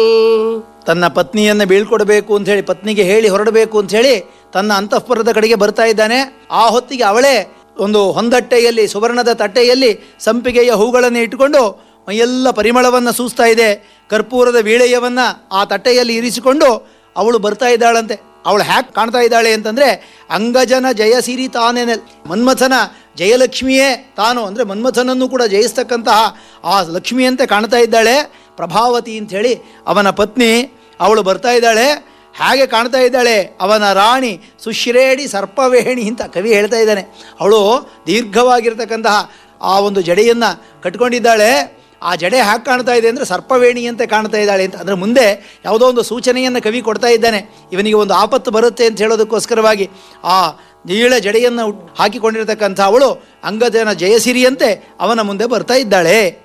ತನ್ನ ಪತ್ನಿಯನ್ನು ಬೀಳ್ಕೊಡ್ಬೇಕು ಅಂತ ಹೇಳಿ ಪತ್ನಿಗೆ ಹೇಳಿ ಹೊರಡಬೇಕು ಅಂತ ಹೇಳಿ ತನ್ನ ಅಂತಃಪುರದ ಕಡೆಗೆ ಬರ್ತಾ ಇದ್ದಾನೆ ಆ ಹೊತ್ತಿಗೆ ಅವಳೇ ಒಂದು ಹೊಂದಟ್ಟೆಯಲ್ಲಿ ಸುವರ್ಣದ ತಟ್ಟೆಯಲ್ಲಿ ಸಂಪಿಗೆಯ ಹೂಗಳನ್ನು ಇಟ್ಟುಕೊಂಡು ಮೈಯೆಲ್ಲ ಪರಿಮಳವನ್ನು ಸೂಸ್ತಾ ಇದೆ ಕರ್ಪೂರದ ವೀಳೆಯವನ್ನು ಆ ತಟ್ಟೆಯಲ್ಲಿ ಇರಿಸಿಕೊಂಡು ಅವಳು ಬರ್ತಾ ಇದ್ದಾಳಂತೆ ಅವಳು ಹ್ಯಾಕ್ ಕಾಣ್ತಾ ಇದ್ದಾಳೆ ಅಂತಂದರೆ ಅಂಗಜನ ಜಯಸಿರಿ ತಾನೇನೆ ಮನ್ಮಥನ ಜಯಲಕ್ಷ್ಮಿಯೇ ತಾನು ಅಂದರೆ ಮನ್ಮಥನನ್ನು ಕೂಡ ಜಯಿಸ್ತಕ್ಕಂತಹ ಆ ಲಕ್ಷ್ಮಿಯಂತೆ ಕಾಣ್ತಾ ಇದ್ದಾಳೆ ಪ್ರಭಾವತಿ ಅಂಥೇಳಿ ಅವನ ಪತ್ನಿ ಅವಳು ಬರ್ತಾ ಇದ್ದಾಳೆ ಹಾಗೆ ಕಾಣ್ತಾ ಇದ್ದಾಳೆ ಅವನ ರಾಣಿ ಸುಶ್ರೇಡಿ ಸರ್ಪವೇಣಿ ಅಂತ ಕವಿ ಹೇಳ್ತಾ ಇದ್ದಾನೆ ಅವಳು ದೀರ್ಘವಾಗಿರ್ತಕ್ಕಂತಹ ಆ ಒಂದು ಜಡೆಯನ್ನು ಕಟ್ಕೊಂಡಿದ್ದಾಳೆ ಆ ಜಡೆ ಹಾಗೆ ಕಾಣ್ತಾ ಇದೆ ಅಂದರೆ ಸರ್ಪವೇಣಿಯಂತೆ ಕಾಣ್ತಾ ಇದ್ದಾಳೆ ಅಂತ ಅಂದರೆ ಮುಂದೆ ಯಾವುದೋ ಒಂದು ಸೂಚನೆಯನ್ನು ಕವಿ ಕೊಡ್ತಾ ಇದ್ದಾನೆ ಇವನಿಗೆ ಒಂದು ಆಪತ್ತು ಬರುತ್ತೆ ಅಂತ ಹೇಳೋದಕ್ಕೋಸ್ಕರವಾಗಿ ಆ ನೀಳ ಜಡೆಯನ್ನು ಉಟ್- ಹಾಕಿಕೊಂಡಿರ್ತಕ್ಕಂಥ ಅವಳು ಅಂಗಜನ ಜಯಸಿರಿಯಂತೆ ಅವನ ಮುಂದೆ ಬರ್ತಾ ಇದ್ದಾಳೆ